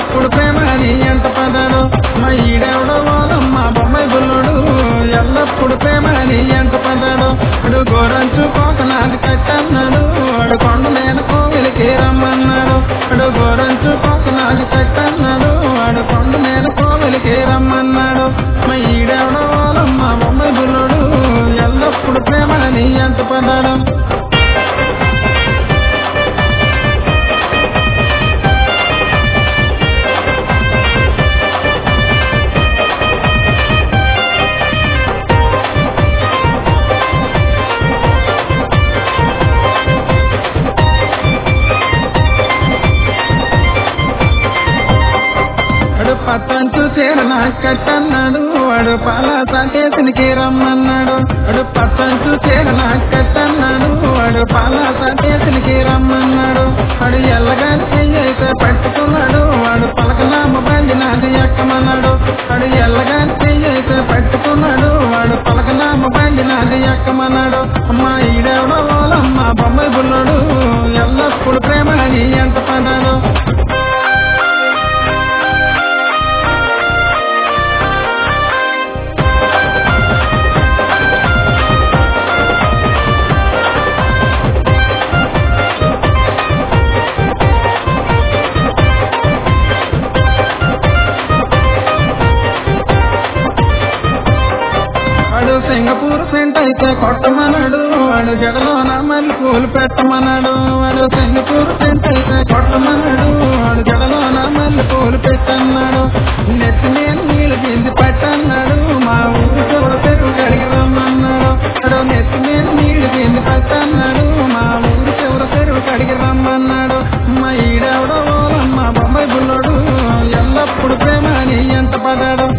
ఎల్లప్పుడు ప్రేమ అని ఎంత పడ్డాడు మా ఈడెవడో వాళ్ళమ్మ బొమ్మాయి బుల్లుడు ఎల్లప్పుడు ప్రేమ అని ఎంత పడ్డాడు అడు గోరంచు కోకనాది కట్టన్నాడు అడు కొండ నేను కోవిలికి రమ్మన్నాడు అడు గోరంచు కోకనాది కట్టన్నాడు అడు కొండ నేను కోవిలికి రమ్మన్నాడు మా ఈడెవడో వాళ్ళమ్మ బొమ్మాయి బుల్లుడు ఎల్లప్పుడు ప్రేమ అని ఎంత పడ్డాడు వాడు పత్తంచు చీర నాకు కట్టన్నాడు వాడు పాల సంటేసినికి రమ్మన్నాడు వాడు పత్తంచు చీర నాకు కట్టన్నాడు వాడు పాల సంటేసినికి రమ్మన్నాడు వాడు ఎల్లగాని చెయ్యైతే పట్టుకున్నాడు వాడు పలకనామ బండి నాది ఎక్కమన్నాడు వాడు ఎల్లగాని చెయ్యైతే పట్టుకున్నాడు వాడు పలకనామ బండి నాది ఎక్కమన్నాడు అమ్మా ఈడెవడో వాళ్ళమ్మ బొమ్మాయి బుల్లుడు ఎల్లప్పుడు ప్రేమ అని ఎంత పడ్డాడు వాడు సింగపూర్ సెంట్ అయితే కొట్టమన్నాడు వాడు జడలో నా మళ్ళీ పూలు పెట్టమన్నాడు వాడు సింగపూర్ సెంట్ అయితే కొట్టమన్నాడు వాడు జడలో నా మళ్ళీ పూలు పెట్టన్నాడు నెత్తి మీద నీళ్ళు కింది పట్టన్నాడు మా ఊరు చివర చెరువు కడిగి రమ్మన్నాడు వాడు నెత్తి మీద నీళ్ళు కింది పట్టన్నాడు మా ఊరు చివర చెరువు కడిగి రమ్మన్నాడు మా ఈడెవడో మా బొంబాయి బుల్లోడు ఎల్లప్పుడు ప్రేమ అని ఎంత పడ్డాడు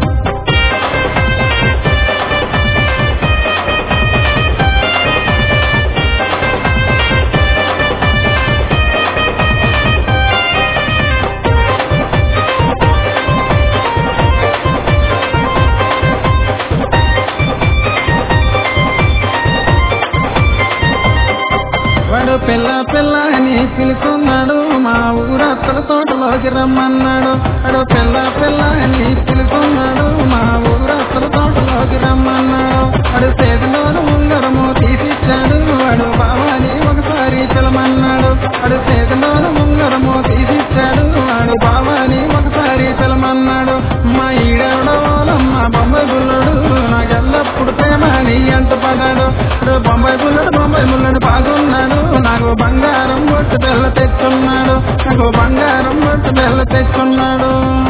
వాడు పిల్ల పిల్ల అని పిలుచున్నాడు మా ఊరత్తల తోటలోకి రమ్మన్నాడు వాడు పిల్ల పిల్ల అని పిలుచున్నాడు మా ఊరత్తల తోటలోకి రమ్మన్నాడు వాడు చేతిలోను ఉంగరము తీసిచ్చాడు వాడు బావాని ఒకసారి పిలమన్నాడు వాడు చేతిలోను ఉంగరము తీసిచ్చాడు వాడు బావాని ఒకసారి పిలమన్నాడు మా ఈడెవడో మా బొమ్మాయి బుల్లడు నాకెల్లప్పుడు ప్రేమ అని ఎంత పడ్డాడు వాడు బొంబాయి బుల్లడు బొంబాయి బుల్లడు బాగున్నాడు నాకు బంగారం బొట్టు బెల్ల తెచ్చున్నాడు నాకు బంగారం బొట్టు బెల్ల తెచ్చున్నాడు